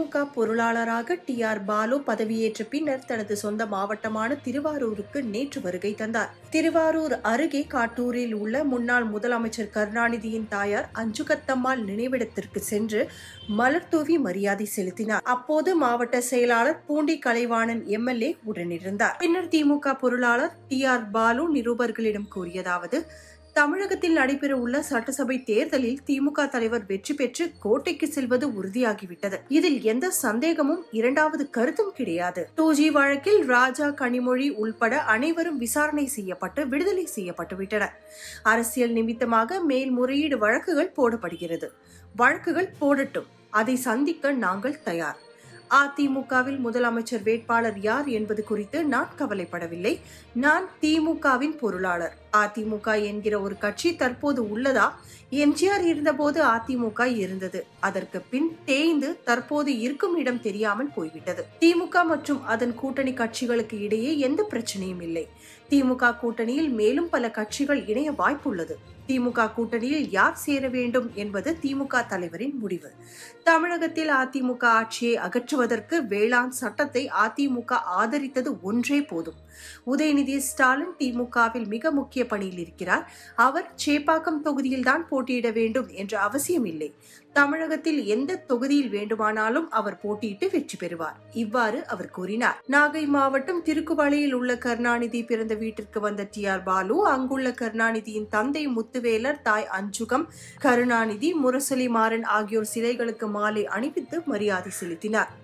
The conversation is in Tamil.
திமுக பொருளாளராக டி ஆர் பாலு பதவியேற்ற பின்னர் தனது சொந்த மாவட்டமான திருவாரூருக்கு நேற்று வருகை தந்தார் திருவாரூர் அருகே காட்டூரில் உள்ள முன்னாள் முதலமைச்சர் கருணாநிதியின் தாயார் அஞ்சுகத்தம்மாள் நினைவிடத்திற்கு சென்று மலர் தூவி மரியாதை செலுத்தினார் அப்போது மாவட்ட செயலாளர் பூண்டி கலைவாணன் எம்எல்ஏ உடனிருந்தார் பின்னர் திமுக பொருளாளர் டி ஆர் பாலு நிருபர்களிடம் கூறியதாவது தமிழகத்தில் நடைபெற உள்ள சட்டசபை தேர்தலில் திமுக தலைவர் வெற்றி பெற்று கோட்டைக்கு செல்வது உறுதியாகிவிட்டது இதில் எந்த சந்தேகமும் இரண்டாவது கருத்தும் கிடையாது டூ ஜி வழக்கில் ராஜா கனிமொழி உள்பட அனைவரும் விசாரணை செய்யப்பட்டு விடுதலை செய்யப்பட்டு விட்டனர் அரசியல் நிமித்தமாக மேல்முறையீடு வழக்குகள் போடப்படுகிறது வழக்குகள் போடட்டும் அதை சந்திக்க நாங்கள் தயார் அதிமுகவில் முதலமைச்சர் வேட்பாளர் யார் என்பது குறித்து நான் கவலைப்படவில்லை நான் திமுகவின் பொருளாளர் அதிமுக என்கிற ஒரு கட்சி தற்போது உள்ளதா எம்ஜிஆர் இருந்தபோது அதிமுக இருந்தது அதற்கு பின் தேய்ந்து தற்போது இருக்கும் இடம் தெரியாமல் போய்விட்டது திமுக மற்றும் அதன் கூட்டணி கட்சிகளுக்கு இடையே எந்த பிரச்சனையும் இல்லை திமுக கூட்டணியில் மேலும் பல கட்சிகள் இணைய வாய்ப்புள்ளது திமுக கூட்டணியில் யார் சேர வேண்டும் என்பது திமுக தலைவரின் முடிவு தமிழகத்தில் அதிமுக ஆட்சியை அகற்றுவதற்கு வேளாண் சட்டத்தை அதிமுக ஆதரித்தது ஒன்றே போதும் உதயநிதி ஸ்டாலின் திமுகவில் மிக முக்கிய பணியில் இருக்கிறார் அவர் சேப்பாக்கம் தொகுதியில்தான் போட்டியிட வேண்டும் என்ற அவசியம் இல்லை தமிழகத்தில் எந்த தொகுதியில் வேண்டுமானாலும் அவர் போட்டியிட்டு வெற்றி பெறுவார் இவ்வாறு அவர் கூறினார் நாகை மாவட்டம் திருக்குவளையில் உள்ள கருணாநிதி பிறந்த வீட்டிற்கு வந்த டி ஆர் பாலு அங்குள்ள கருணாநிதியின் தந்தை முத்துவேலர் தாய் அஞ்சுகம் கருணாநிதி முரசொலி மாறன் ஆகியோர் சிலைகளுக்கு மாலை அணிவித்து மரியாதை செலுத்தினார்